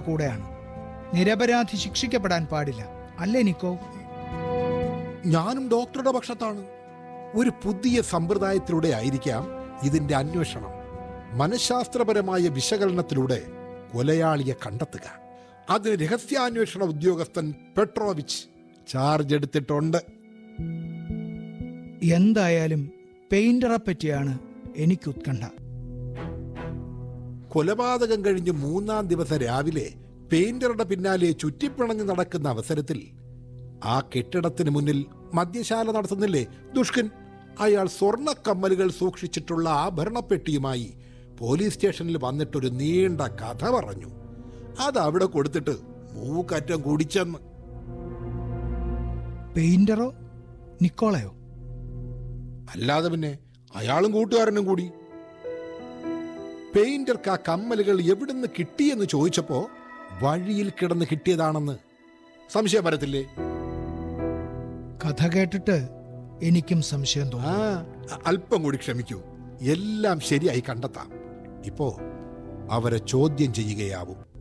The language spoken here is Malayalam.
കൂടെയാണ് നിരപരാധി ശിക്ഷിക്കപ്പെടാൻ പാടില്ല അല്ലേ നിക്കോ ഞാനും ഡോക്ടറുടെ പക്ഷത്താണ് ഒരു പുതിയ സമ്പ്രദായത്തിലൂടെ ആയിരിക്കാം ഇതിന്റെ അന്വേഷണം മനഃശാസ്ത്രപരമായ വിശകലനത്തിലൂടെ കൊലയാളിയെ കണ്ടെത്തുക അതിന് രഹസ്യാന്വേഷണ ഉദ്യോഗസ്ഥൻ പെട്രോവിച്ച് ചാർജ് എടുത്തിട്ടുണ്ട് എന്തായാലും പെയിന്ററെ പറ്റിയാണ് എനിക്ക് ഉത്കണ്ഠ കൊലപാതകം കഴിഞ്ഞ് മൂന്നാം ദിവസം രാവിലെ പെയിന്ററുടെ പിന്നാലെ ചുറ്റിപ്പിണഞ്ഞ് നടക്കുന്ന അവസരത്തിൽ ആ കെട്ടിടത്തിന് മുന്നിൽ മദ്യശാല നടത്തുന്നില്ലേ ദുഷ്കൻ അയാൾ സ്വർണ്ണക്കമ്മലുകൾ സൂക്ഷിച്ചിട്ടുള്ള ആഭരണപ്പെട്ടിയുമായി പോലീസ് സ്റ്റേഷനിൽ വന്നിട്ടൊരു നീണ്ട കഥ പറഞ്ഞു അത് അവിടെ കൊടുത്തിട്ട് മൂക്കറ്റം കുടിച്ചെന്ന് പെയിന്ററോ നിക്കോളയോ അല്ലാതെ പിന്നെ അയാളും കൂട്ടുകാരനും കൂടി പെയിന്റർക്ക് ആ കമ്മലുകൾ എവിടുന്ന് കിട്ടിയെന്ന് ചോദിച്ചപ്പോ വഴിയിൽ കിടന്ന് കിട്ടിയതാണെന്ന് സംശയം വരത്തില്ലേ കഥ കേട്ടിട്ട് എനിക്കും സംശയം ആ തോന്നി അ- അല്പം കൂടി ക്ഷമിക്കൂ എല്ലാം ശരിയായി കണ്ടെത്താം ഇപ്പോ അവരെ ചോദ്യം ചെയ്യുകയാവും